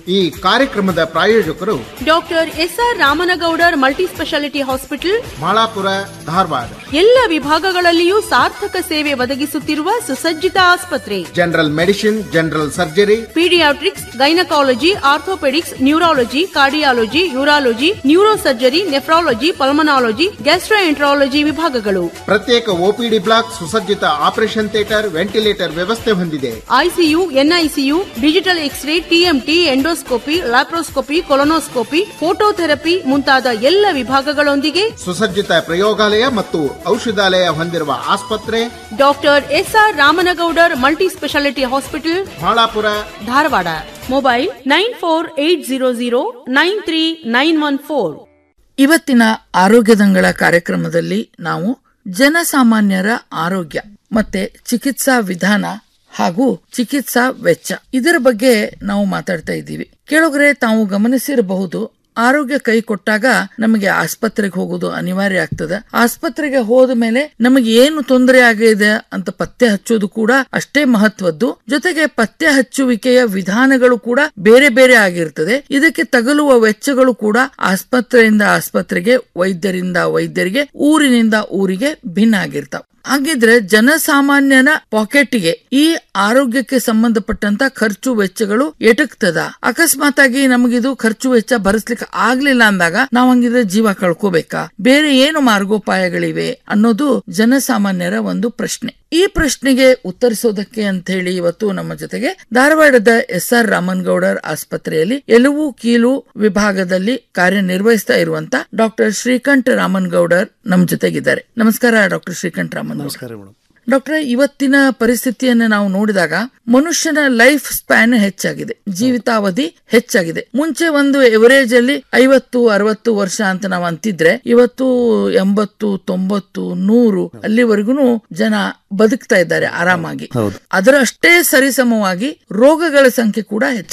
ಈ ಕಾರ್ಯಕ್ರಮದ ಪ್ರಾಯೋಜಕರು doctor S R Ramanagoudar multi speciality hospital Malapura Dharwad ಎಲ್ಲ ವಿಭಾಗಗಳಲ್ಲಿಯೂ ಸಾರ್ಥಕ ಸೇವೆ ಒದಗಿಸುತ್ತಿರುವ ಸುಸಜ್ಜಿತ ಆಸ್ಪತ್ರೆ general medicine general surgery paediatrics gynaecology orthopaedics neurology cardiology urology neuro surgery nephrology pulmonology gastroenterology ವಿಭಾಗಗಳು ಪ್ರತ್ಯೇಕ ಒಪಿಡಿ ಬ್ಲಾಕ್ ಸುಸಜ್ಜಿತ ಆಪರೇಷನ್ ಥಿಯೇಟರ್ ವೆಂಟಿಲೇಟರ್ ವ್ಯವಸ್ಥೆ ಹೊಂದಿದೆ I C U N I C U digital X ray T M T endoscopy laparoscopy colonoscopy phototherapy ಮುಂತಾದ ಎಲ್ಲ ವಿಭಾಗಗಳೊಂದಿಗೆ ಸುಸಜ್ಜಿತ ಪ್ರಯೋಗಾಲಯ ಮತ್ತು ಔಷಧಾಲಯ ಹೊಂದಿರುವ ಆಸ್ಪತ್ರೆ doctor S R Ramanagoudar multi speciality hospital Malapura Dharwad mobile nine four eight zero zero nine three nine one four ಇವತ್ತಿನ ಆರೋಗ್ಯದಂಗಳ ಕಾರ್ಯಕ್ರಮದಲ್ಲಿ ನಾವು ಜನಸಾಮಾನ್ಯರ ಆರೋಗ್ಯ ಮತ್ತೆ ಚಿಕಿತ್ಸಾ ವಿಧಾನ ಹಾಗೂ ಚಿಕಿತ್ಸಾ ವೆಚ್ಚ ಇದರ ಬಗ್ಗೆ ನಾವು ಮಾತಾಡ್ತಾ ಇದ್ದೀವಿ ಕೇಳೋಗ್ರೆ ತಾವು ಗಮನಿಸಿರಬಹುದು ಆರೋಗ್ಯ ಕೈ ಕೊಟ್ಟಾಗ ನಮಗೆ ಆಸ್ಪತ್ರೆಗೆ ಹೋಗೋದು ಅನಿವಾರ್ಯ ಆಗ್ತದೆ ಆಸ್ಪತ್ರೆಗೆ ಹೋದ ಮೇಲೆ ನಮಗೆ ಏನು ತೊಂದರೆ ಆಗಿದೆ ಅಂತ ಪತ್ತೆ ಹಚ್ಚೋದು ಕೂಡ ಅಷ್ಟೇ ಮಹತ್ವದ್ದು ಜೊತೆಗೆ ಪತ್ತೆ ಹಚ್ಚುವಿಕೆಯ ವಿಧಾನಗಳು ಕೂಡ ಬೇರೆ ಬೇರೆ ಆಗಿರ್ತದೆ ಇದಕ್ಕೆ ತಗಲುವ ವೆಚ್ಚಗಳು ಕೂಡ ಆಸ್ಪತ್ರೆಯಿಂದ ಆಸ್ಪತ್ರೆಗೆ ವೈದ್ಯರಿಂದ ವೈದ್ಯರಿಗೆ ಊರಿನಿಂದ ಊರಿಗೆ ಭಿನ್ನ ಆಗಿರ್ತಾವ ಹಾಗಿದ್ರೆ ಜನಸಾಮಾನ್ಯನ ಪಾಕೆಟ್ಗೆ ಈ ಆರೋಗ್ಯಕ್ಕೆ ಸಂಬಂಧಪಟ್ಟಂತ ಖರ್ಚು ವೆಚ್ಚಗಳು ಎಟಕ್ತದ ಅಕಸ್ಮಾತ್ ಆಗಿ ನಮಗಿದು ಖರ್ಚು ವೆಚ್ಚ ಭರಿಸ್ಲಿಕ್ಕೆ ಆಗ್ಲಿಲ್ಲ ಅಂದಾಗ ನಾವ್ ಹಂಗಿದ್ರೆ ಜೀವ ಕಳ್ಕೋಬೇಕಾ ಬೇರೆ ಏನು ಮಾರ್ಗೋಪಾಯಗಳಿವೆ ಅನ್ನೋದು ಜನಸಾಮಾನ್ಯರ ಒಂದು ಪ್ರಶ್ನೆ ಈ ಪ್ರಶ್ನೆಗೆ ಉತ್ತರಿಸೋದಕ್ಕೆ ಅಂತ ಹೇಳಿ ಇವತ್ತು ನಮ್ಮ ಜೊತೆಗೆ ಧಾರವಾಡದ ಎಸ್ ಆರ್ ರಾಮನ್ಗೌಡರ್ ಆಸ್ಪತ್ರೆಯಲ್ಲಿ ಎಲುವು ಕೀಲು ವಿಭಾಗದಲ್ಲಿ ಕಾರ್ಯನಿರ್ವಹಿಸ್ತಾ ಇರುವಂತ ಡಾಕ್ಟರ್ ಶ್ರೀಕಂಠ ರಾಮನ್ಗೌಡರ್ ನಮ್ಮ ಜೊತೆಗಿದ್ದಾರೆ ನಮಸ್ಕಾರ ಡಾಕ್ಟರ್ ಶ್ರೀಕಂಠ ರಾಮನ್ ನಮಸ್ಕಾರ ಮೇಡಮ್ ಡಾಕ್ಟರ್ ಇವತ್ತಿನ ಪರಿಸ್ಥಿತಿಯನ್ನು ನಾವು ನೋಡಿದಾಗ ಮನುಷ್ಯನ ಲೈಫ್ ಸ್ಪ್ಯಾನ್ ಹೆಚ್ಚಾಗಿದೆ ಜೀವಿತಾವಧಿ ಹೆಚ್ಚಾಗಿದೆ ಮುಂಚೆ ಒಂದು ಎವರೇಜ್ ಅಲ್ಲಿ ಐವತ್ತು ಅರವತ್ತು ವರ್ಷ ಅಂತ ನಾವು ಅಂತಿದ್ರೆ ಇವತ್ತು ಎಂಬತ್ತು ತೊಂಬತ್ತು ನೂರು ಅಲ್ಲಿವರೆಗೂ ಜನ ಬದುಕ್ತಾ ಇದ್ದಾರೆ ಆರಾಮಾಗಿ ಹೌದು. ಅದರ ಅಷ್ಟೇ ಸರಿಸಮವಾಗಿ ರೋಗಗಳ ಸಂಖ್ಯೆ ಕೂಡ ಹೆಚ್ಚಾಗಿದೆ